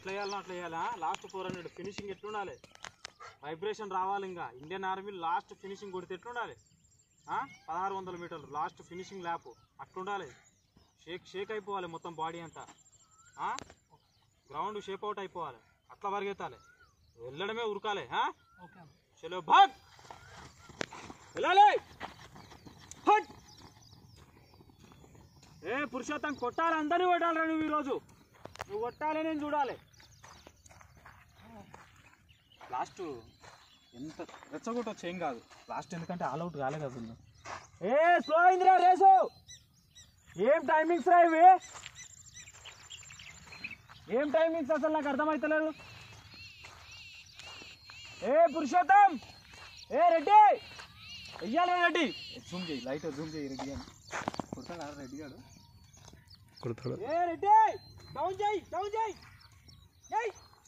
ఎట్లా వేయాలో అట్లా వేయాలా లాస్ట్ ఫోర్ హండ్రెడ్ ఫినిషింగ్ ఎట్లుండాలి వైబ్రేషన్ రావాలి ఇంకా ఇండియన్ ఆర్మీ లాస్ట్ ఫినిషింగ్ కొడితే ఎట్లుండాలి ఆ? పదహారు వందల మీటర్లు లాస్ట్ ఫినిషింగ్ ల్యాప్ అట్లుండాలి షేక్ షేక్ అయిపోవాలి మొత్తం బాడీ అంతా గ్రౌండ్ షేప్ అవుట్ అయిపోవాలి అట్లా పరిగెత్తాలి వెళ్ళడమే ఉరకాలి ఆ? చలో భాగ్ వెళ్ళాలి హట్! ఏ పురుషోత్తం కొట్టాలి అందరినీ కొట్టాలి నువ్వు ఈరోజు నువ్వు కొట్టాలి నేను చూడాలి లాస్ట్ ఎంత రెచ్చగొట్టొచ్చు ఏం కాదు లాస్ట్ ఎందుకంటే ఆల్ అవుట్ కాలే కదా వీళ్ళు. ఏ స్లో అయిందిరా రేసు ఏం టైమింగ్స్ రా ఇవి ఏం టైమింగ్స్ అసలు నాకు అర్థమవుతలేదు ఏ పురుషోత్తం ఏ రెడ్డి వెయ్యాలి రెడ్డి జూమ్ చేయి లైట్ జూమ్ చేయి రెడ్డి అని కొట్టాడా రెడ్డి గాడు కొడతాడు ఏ రెడ్డి డౌన్ చేయి డౌన్ చేయి ఏయ్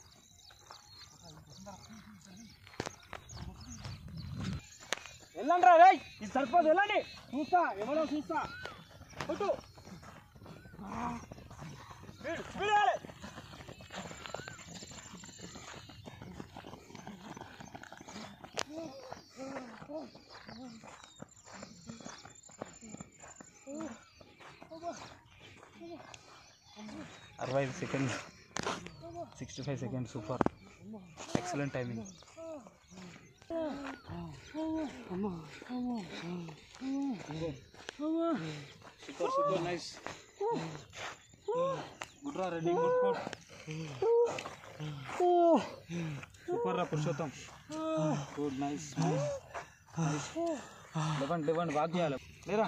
వెళ్ళండి రా రేయ్ ఇది సరిపోదు వెళ్ళండి చూస్తా ఎవరో చూస్తా కొట్టు స్పీడ్ స్పీడ్ వేయాలి అరవై ఐదు second sixty five second super excellent timing super super nice good రా రెడీ గుడ్ కోట్ సూపర్ రా పురుషోత్తం గుడ్ నైస్ లేవండి లేవండి వాక్ చేయాలి లేరా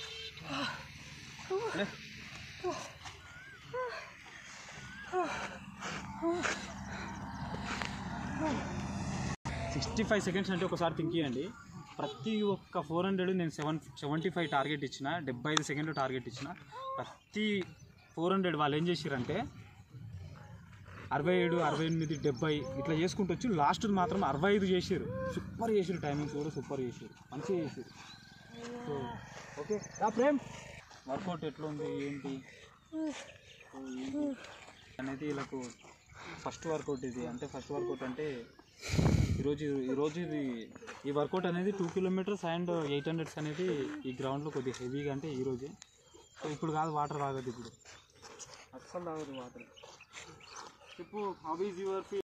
లే సిక్స్టీ ఫైవ్ సెకండ్స్ అంటే ఒకసారి థింక్ చేయండి ప్రతి ఒక్క ఫోర్ హండ్రెడ్ నేను సెవెన్ సెవెంటీ ఫైవ్ టార్గెట్ ఇచ్చిన డెబ్బై ఐదు సెకండ్లు టార్గెట్ ఇచ్చిన ప్రతి ఫోర్ హండ్రెడ్ వాళ్ళు ఏం చేసిరంటే అరవై ఏడు అరవై ఎనిమిది డెబ్బై ఇట్లా చేసుకుంటూ వచ్చి లాస్ట్ మాత్రం అరవై ఐదు చేసారు సూపర్ చేసారు టైమింగ్స్ కూడా సూపర్ చేసారు మంచిగా చేసారు సో ఓకే రా ప్రేమ్ వర్కౌట్ ఎట్లుంది ఏంటి సో ఏంటి అనేది వీళ్ళకు ఫస్ట్ వర్కౌట్ ఇది అంటే ఫస్ట్ వర్కౌట్ అంటే ఈరోజు ఈరోజు ఇది ఈ వర్కౌట్ అనేది two kilometres and eight hundreds అనేది ఈ గ్రౌండ్లో కొద్దిగా హెవీగా అంటే ఈ రోజే సో ఇప్పుడు కాదు వాటర్ తాగదు ఇప్పుడు అస్సలు తాగదు వాటర్ చెప్పు హౌ ఈజ్ యువర్ ఫీ